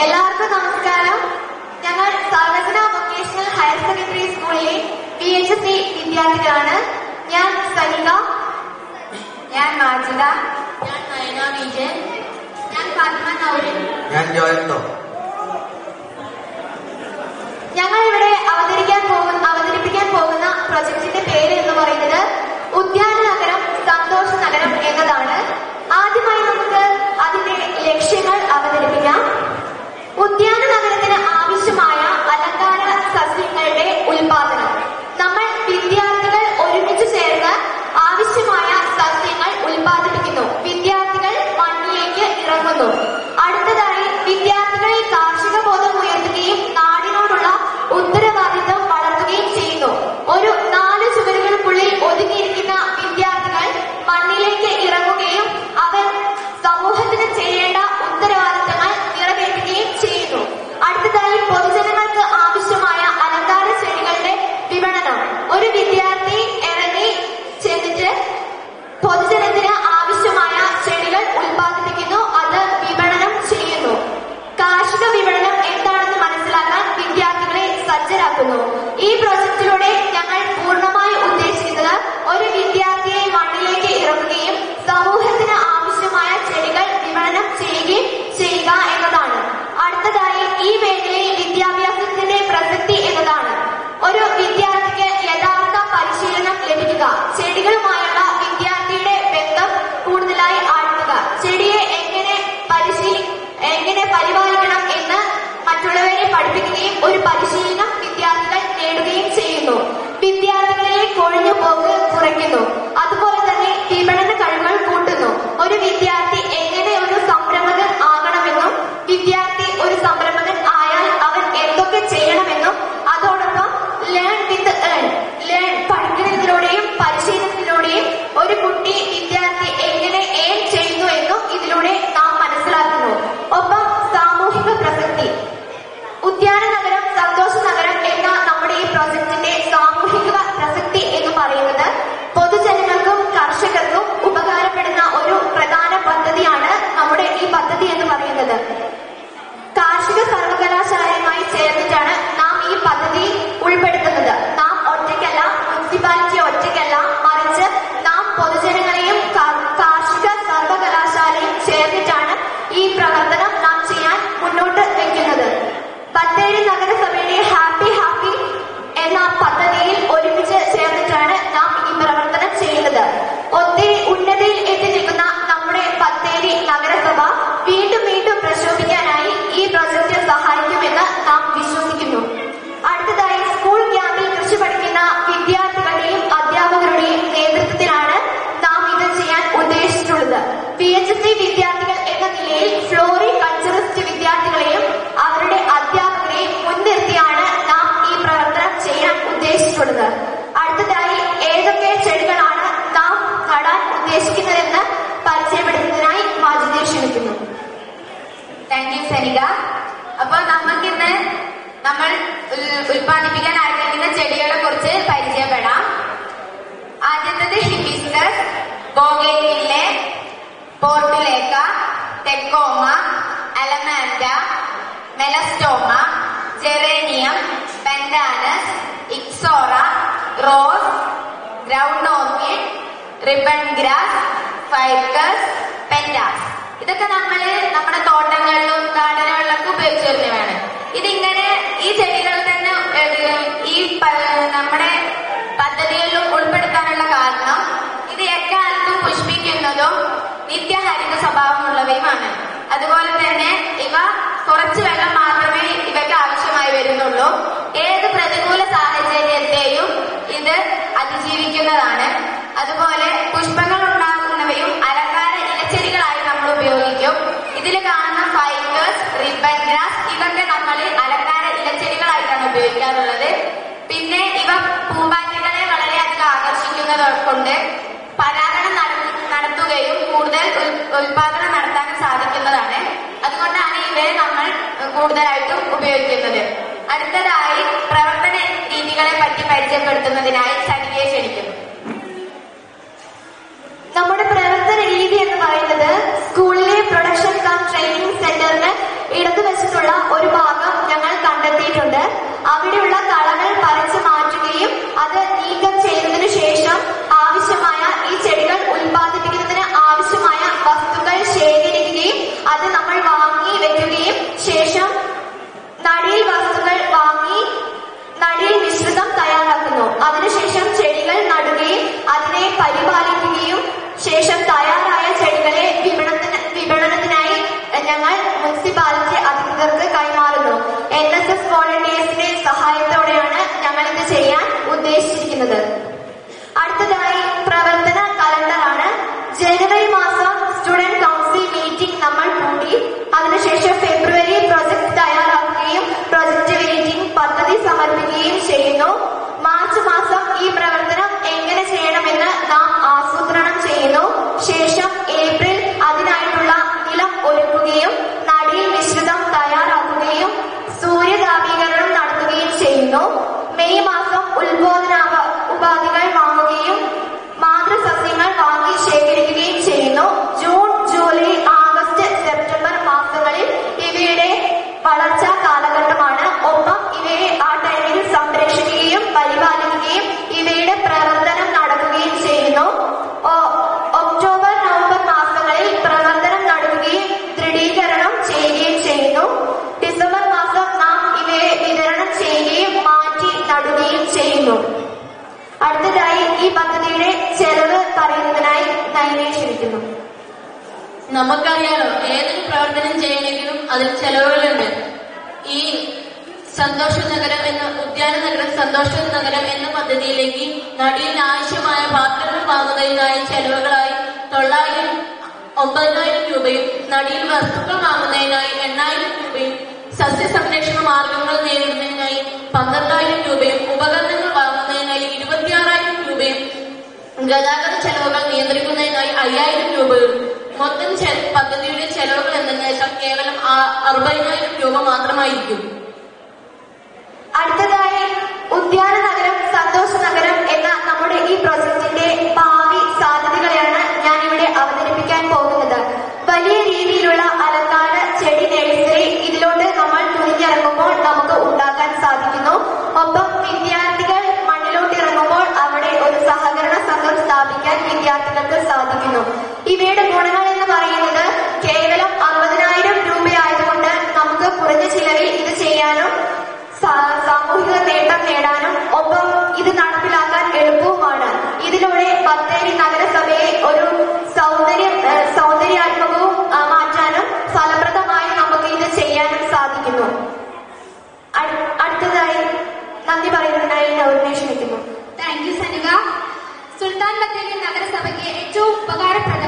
എല്ലാവർക്കും നമസ്കാരം ഞങ്ങൾ സർവജന വൊക്കേഷണൽ ഹയർ സെക്കൻഡറി സ്കൂളിലെ പി എച്ച് സി വിദ്യാർത്ഥികളാണ് ഞാൻ സനിക ഞാൻ മാജിദ ഞാൻ നയന വിജയൻ ഞാൻ പത്മ നൗരൻ ഞാൻ ജോയന്തോ ഞങ്ങൾ ഇവിടെ അവതരിക്കാൻ പോകുന്ന അവതരിപ്പിക്കാൻ പോകുന്ന പ്രൊജക്ടിന്റെ പേര് എന്ന് പറയുന്നത് ഉദ്യാന നഗരം സന്തോഷ നഗരം എന്നതാണ് ആദ്യമായി നമുക്ക് അതിന്റെ ലക്ഷ്യങ്ങൾ അവതരിപ്പിക്കാം ഉദ്യാന നഗരത്തിന് ആവശ്യമായ അലങ്കാര സസ്യങ്ങളുടെ ഉൽപാദനം നമ്മൾ വിദ്യാർത്ഥികൾ ഒരുമിച്ച് ചേർന്ന് ആവശ്യമായ സസ്യങ്ങൾ ഉൽപാദിപ്പിക്കുന്നു വിദ്യാർത്ഥികൾ മണ്ണിലേക്ക് ഇറങ്ങുന്നു അടുത്തതായി വിദ്യാർത്ഥികളിൽ കാർഷിക ബോധം ഉയർത്തുകയും നാടിനോടുള്ള ഉത്തരവാദിത്തം വളർത്തുകയും ചെയ്യുന്നു ഒരു നാല് ചുവരുകൾക്കുള്ളിൽ ഒതുങ്ങിയിരിക്കുന്ന വിദ്യാർത്ഥികൾ മണ്ണിലേക്ക് ഇറങ്ങുകയും അവർ സമൂഹത്തിന് ചെയ്യേണ്ട ഉത്തരവാദിത്തങ്ങൾ നിറവേറ്റുകയും ചെയ്യുന്നു അടുത്തതായി പൊതുജനങ്ങൾക്ക് ആവശ്യമായ അലങ്കാര ചെടികളുടെ വിപണനം ഒരു വിദ്യാർത്ഥി ഇറങ്ങി ചെന്നിട്ട് പൊതുജനത്തിന് ആവശ്യമായ ചെടികൾ ഉൽപ്പാദിപ്പിക്കുന്നു അത് വിപണനം ചെയ്യുന്നു കാർഷിക വിപണനം എന്താണെന്ന് മനസ്സിലാക്കാൻ വിദ്യാർത്ഥികളെ സജ്ജരാക്കുന്നു ഈ പ്രോജക്റ്റിലൂടെ ഞങ്ങൾ പൂർണ്ണമായി ഉദ്ദേശിക്കുന്നത് ഒരു വിദ്യാർത്ഥിയെ മണ്ണിലേക്ക് ഇറക്കുകയും സമൂഹത്തിന് ആവശ്യമായ ചെടികൾ വിപണനം ചെയ്യുകയും ചെയ്യുക എന്നതാണ് അടുത്തതായി ഈ മേഖലയിൽ വിദ്യാഭ്യാസത്തിന്റെ പ്രസക്തി എന്നതാണ് ഒരു വിദ്യാർത്ഥിക്ക് യഥാർത്ഥ പരിശീലനം ലഭിക്കുക ചെടികളുമായുള്ള വിദ്യാർത്ഥിയുടെ ബന്ധം കൂടുതലായി ആഴ്ത്തുക ചെടിയെ എങ്ങനെ പരിശീലി എങ്ങനെ പരിപാലിക്കണം എന്ന് മറ്റുള്ളവരെ പഠിപ്പിക്കുകയും ഒരു പരിശീലനം വിദ്യാർത്ഥികൾ നേടുകയും ചെയ്യുന്നു വിദ്യാർത്ഥികളിലെ കൊഴിഞ്ഞു പോക്ക് കുറയ്ക്കുന്നു അതുപോലെ തന്നെ വിപണന കഴിവുകൾ കൂട്ടുന്നു ഒരു വിദ്യാർത്ഥി എങ്ങനെ ഒരു സംരംഭകൻ ആകണമെന്നും വിദ്യാർത്ഥി ഒരു സംരംഭകൻ ആയാൽ അവൻ എന്തൊക്കെ ചെയ്യണമെന്നും അതോടൊപ്പം ലേൺ വിത്ത് ഏൺ ലേൺ പഠിക്കുന്നതിലൂടെയും പരിശീലനത്തിലൂടെയും ഒരു കുട്ടി വിദ്യാർത്ഥി എങ്ങനെ ഏൺ ചെയ്യുന്നു എന്നും ഇതിലൂടെ നാം മനസ്സിലാക്കുന്നു ഒപ്പം സാമൂഹിക പ്രസക്തി ഉദ്യാന നഗരം സന്തോഷ നഗരം എന്ന നമ്മുടെ ഈ പ്രോജക്റ്റിന്റെ സാമൂഹിക പ്രസക്തി എന്ന് പറയുന്നത് പൊതുജനങ്ങൾക്കും കർഷകർക്കും ഉപകാരപ്പെടുന്ന ഒരു പ്രധാന പദ്ധതിയാണ് നമ്മുടെ ഈ പദ്ധതി എന്ന് പറയുന്നത് കാർഷിക സർവകലാശാലയുമായി ചേർന്നിട്ടാണ് നാം ഈ പദ്ധതി ഉൾപ്പെടുത്തുന്നത് നാം ഒറ്റയ്ക്കല്ല മുനിസിപ്പാലിറ്റി ഒറ്റയ്ക്കല്ല മറിച്ച് നാം പൊതുജനങ്ങളെയും കാ- കാർഷിക സർവകലാശാലയും ചേർന്നിട്ടാണ് ഈ പ്രവർത്തനം നാം ചെയ്യാൻ മുന്നോട്ട് വെക്കുന്നത് ബത്തേരി നഗരസഭയുടെ ഹാപ്പി ഹാപ്പി എന്ന പദ്ധതിയിൽ ഒരുമിച്ച് ചേർന്നിട്ടാണ് നാം ഈ പ്രവർത്തനം ചെയ്യുന്നത് ഒത്തിരി ഉന്നതിയിൽ എത്തി നിൽക്കുന്ന നമ്മുടെ ബത്തേരി നഗരസഭ വീണ്ടും വീണ്ടും പ്രശോഭിക്കാനായി ഈ പ്രൊജക്ട് സഹായിക്കുമെന്ന് നാം വിശ്വസിക്കുന്നു അടുത്തതായി സ്കൂൾ ക്യാമ്പിൽ കൃഷി പഠിക്കുന്ന വിദ്യാർത്ഥികളുടെയും അധ്യാപകരുടെയും നേതൃത്വത്തിലാണ് നാം ഇത് ചെയ്യാൻ ഉദ്ദേശിച്ചിട്ടുള്ളത് പി എച്ച് സി വിദ്യാർത്ഥികൾ എന്ന നിലയിൽ ഫ്ലോറി കൾച്ചറിസ്റ്റ് വിദ്യാർത്ഥികളെയും അവരുടെ അധ്യാപകരെയും മുൻനിർത്തിയാണ് നാം ഈ പ്രവർത്തനം ചെയ്യാൻ ഉദ്ദേശിച്ചിട്ടുള്ളത് അടുത്തതായി ഏതൊക്കെ ചെടികളാണ് നാം നടാൻ ഉദ്ദേശിക്കുന്നതെന്ന് പരിചയപ്പെടുത്തുന്നതിനായി മാജിദെ ക്ഷണിക്കുന്നു താങ്ക് യു സനിക അപ്പൊ നമുക്കിന്ന് നമ്മൾ ഉൽ- ഉൽപ്പാദിപ്പിക്കാൻ ആഗ്രഹിക്കുന്ന ചെടികളെ കുറിച്ച് പരിചയപ്പെടാം ആദ്യത്തത് hibiscus bougainvillea portulaca tecoma allamanda melastoma geranium pandanus ixora rose ground orchid ribbon grass ficus pentas ഇതൊക്കെ നമ്മൾ നമ്മുടെ തോട്ടങ്ങളിലും ഗാർഡനുകളിലൊക്കെ ഉപയോഗിച്ചു വരുന്നവയാണ് ഇതിങ്ങനെ ഈ ചെടികൾ തന്നെ ഏഹ്, ഈ പ- നമ്മുടെ പദ്ധതികളിലും ഉൾപ്പെടുത്താനുള്ള കാരണം ഇത് എക്കാലത്തും പുഷ്പിക്കുന്നതും നിത്യഹരിത സ്വഭാവമുള്ളവയുമാണ് അതുപോലെ തന്നെ ഇവ കുറച്ച് വെള്ളം മാത്രമേ ഇവയ്ക്ക് ആവശ്യമായി വരുന്നുള്ളൂ ഏത് പ്രതികൂല സാഹചര്യത്തെയും ഇത് അതിജീവിക്കുന്നതാണ് അതുപോലെ പുഷ്പങ്ങൾ ഉണ്ടാകുന്നവയും അലങ്കാര ഇലച്ചെടികളായി നമ്മൾ ഉപയോഗിക്കും ഇതിൽ കാണുന്ന ഫൈബേഴ്സ് റിബൺ ഗ്രാസ് ഇതൊക്കെ നമ്മൾ അലങ്കാര ഇലച്ചെടികളായിട്ടാണ് ഉപയോഗിക്കാറുള്ളത് പിന്നെ ഇവ പൂമ്പാറ്റകളെ വളരെയധികം ആകർഷിക്കുന്നത് കൊണ്ട് പരാഗണം നട- നടത്തുകയും കൂടുതൽ ഉൽ- ഉൽപാദനം നടത്താനും സാധിക്കുന്നതാണ് അതുകൊണ്ടാണ് ഇവയെ നമ്മൾ കൂടുതലായിട്ടും ഉപയോഗിക്കുന്നത് അടുത്തതായി പ്രവർത്തന രീതികളെ പറ്റി പരിചയപ്പെടുത്തുന്നതിനായി സനികയെ ക്ഷണിക്കുന്നു നമ്മുടെ പ്രവർത്തന രീതി എന്ന് പറയുന്നത് സ്കൂളിലെ പ്രൊഡക്ഷൻ കം ട്രെയിനിങ് സെന്ററിന് ഇടതുവശത്തുള്ള ഒരു ഭാഗം ഞങ്ങൾ കണ്ടെത്തിയിട്ടുണ്ട് അവിടെയുള്ള കളകൾ പറിച്ചു മാറ്റുകയും അത് നീക്കം ചെയ്തതിനു ശേഷം ആവശ്യമായ ഈ ചെടികൾ ഉൽപ്പാദിപ്പിക്കുന്നതിന് ആവശ്യമായ വസ്തുക്കൾ ശേഖരിക്കുകയും അത് നമ്മൾ വാങ്ങി വെക്കുകയും ശേഷം നടിയിൽ വസ്തുക്കൾ വാങ്ങി നടിയിൽ മിശ്രിതം തയ്യാറാക്കുന്നു അതിനുശേഷം ചെടികൾ നടുകയും അതിനെ പരിപാലിക്കുകയും ശേഷം തയ്യാറായ ചെടികളെ വിപണത്തിന് വിപണനത്തിനായി ഞങ്ങൾ മുനിസിപ്പാലിറ്റി അധികൃതർക്ക് കൈമാറുന്നു എൻ എസ് എസ് വോളണ്ടിയേഴ്സിന്റെ സഹായത്തോടെയാണ് ഞങ്ങൾ ഇത് ചെയ്യാൻ ഉദ്ദേശിച്ചിരിക്കുന്നത് അടുത്തതായി പ്രവർത്തന കലണ്ടറാണ് ജനുവരി മാസം സ്റ്റുഡന്റ് കൗൺസിൽ മീറ്റിംഗ് നമ്മൾ കൂടി അതിനുശേഷം ഫെബ്രുവരി പ്രൊജക്ട് തയ്യാറാക്കുകയും പ്രൊജക്ട് വെയിറ്റിംഗ് പദ്ധതി സമർപ്പിക്കുകയും ചെയ്യുന്നു മാർച്ച് മാസം ഈ പ്രവർത്തനം എങ്ങനെ ചെയ്യണമെന്ന് നാം ആസൂത്രണം ചെയ്യുന്നു ശേഷം ഏപ്രിൽ അതിനായിട്ടുള്ള നിലം ഒരുക്കുകയും നടിയിൽ മിശ്രിതം തയ്യാറാക്കുകയും സൂര്യതാപീകരണം നടത്തുകയും ചെയ്യുന്നു മെയ് മാസം ഉത്ബോധന ഉപാധികൾ വാങ്ങുകയും മാതൃസസ്യങ്ങൾ വാങ്ങി ശേഖരിക്കുകയും ചെയ്യുന്നു ജൂൺ ജൂലൈ ആഗസ്റ്റ് സെപ്റ്റംബർ മാസങ്ങളിൽ ഇവയുടെ വളർച്ചാ കാലഘട്ടമാണ് ഒപ്പം ഇവയെ ആ ടൈമിൽ സംരക്ഷിക്കുകയും പരിപാലിക്കുകയും ഇവയുടെ പ്രവർത്തനം നടക്കുകയും ചെയ്യുന്നു ഒ- ഒക്ടോബർ നവംബർ മാസങ്ങളിൽ പ്രവർത്തനം നടക്കുകയും ദൃഢീകരണം ചെയ്യുകയും ചെയ്യുന്നു ഡിസംബർ മാസം നാം ഇവയെ വിതരണം ചെയ്യുകയും മാറ്റി നടുകയും ചെയ്യുന്നു അടുത്തതായി ഈ പദ്ധതിയുടെ ചെലവ് പറയുന്നതിനായി നയനെ ക്ഷണിക്കുന്നു നമുക്കറിയാലോ ഏതൊരു പ്രവർത്തനം ചെയ്യണമെങ്കിലും അതിൽ ചെലവുകളുണ്ട് ഈ സന്തോഷ നഗരം എന്ന ഉദ്യാന നഗരം സന്തോഷ നഗരം എന്ന പദ്ധതിയിലേക്ക് നടിയിൽ ആവശ്യമായ പാത്രങ്ങൾ വാങ്ങുന്നതിനായി ചെലവുകളായി തൊള്ളായിരം ഒമ്പതിനായിരം രൂപയും നടിയിൽ വസ്തുക്കൾ വാങ്ങുന്നതിനായി എണ്ണായിരം രൂപയും സസ്യ സംരക്ഷണ മാർഗങ്ങൾ നേരിടുന്നതിനായി പന്ത്രണ്ടായിരം രൂപയും ഉപകരണങ്ങൾ വാങ്ങുന്നതിനായി ഇരുപത്തിയാറായിരം രൂപയും ഗതാഗത ചെലവുകൾ നിയന്ത്രിക്കുന്നതിനായി അയ്യായിരം രൂപയും മൊത്തം ചെ- പദ്ധതിയുടെ ചെലവുകൾ എന്തെന്ന് വെച്ചാൽ കേവലം ആ- അറുപതിനായിരം രൂപ മാത്രമായിരിക്കും അടുത്തതായി ഉദ്യാന നഗരം സന്തോഷ നഗരം എന്ന നമ്മുടെ ഈ പ്രൊജക്ടിന്റെ ഭാവി സാധ്യതകളെയാണ് ഞാൻ ഇവിടെ അവതരിപ്പിക്കാൻ പോകുന്നത് വലിയ രീതിയിലുള്ള അലങ്കാര ചെടി നഴ്സറി ഇതിലൂടെ നമ്മൾ തുനിഞ്ഞിറങ്ങുമ്പോൾ നമുക്ക് ഉണ്ടാക്കാൻ സാധിക്കുന്നു ഒപ്പം വിദ്യാർത്ഥികൾ മണ്ണിലോട്ട് ഇറങ്ങുമ്പോൾ അവിടെ ഒരു സഹകരണ സംഘം സ്ഥാപിക്കാൻ വിദ്യാർത്ഥികൾക്ക് സാധിക്കുന്നു ഇവയുടെ ഗുണങ്ങൾ എന്ന് പറയുന്നത് കേവലം അറുപതിനായിരം രൂപയായതുകൊണ്ട് നമുക്ക് കുറഞ്ഞ ചിലവിൽ ഇത് ചെയ്യാനും സാ- സാമൂഹിക നേട്ടം നേടാനും ഒപ്പം ഇത് നടപ്പിലാക്കാൻ എളുപ്പവുമാണ് ഇതിലൂടെ ബത്തേരി നഗരസഭയെ ഒരു സൗന്ദര്യം ഏഹ്, സൗന്ദര്യാത്മകവും ആ, മാറ്റാനും ഫലപ്രദമായി നമുക്ക് ഇത് ചെയ്യാനും സാധിക്കുന്നു അട്- അടുത്തതായി നന്ദി പറയുന്നതിനായി നവീനെ ക്ഷണിക്കുന്നു താങ്ക് യു സനിക സുൽത്താൻ ബത്തേരി നഗരസഭയ്ക്ക് ഏറ്റവും ഉപകാരപ്രദമായ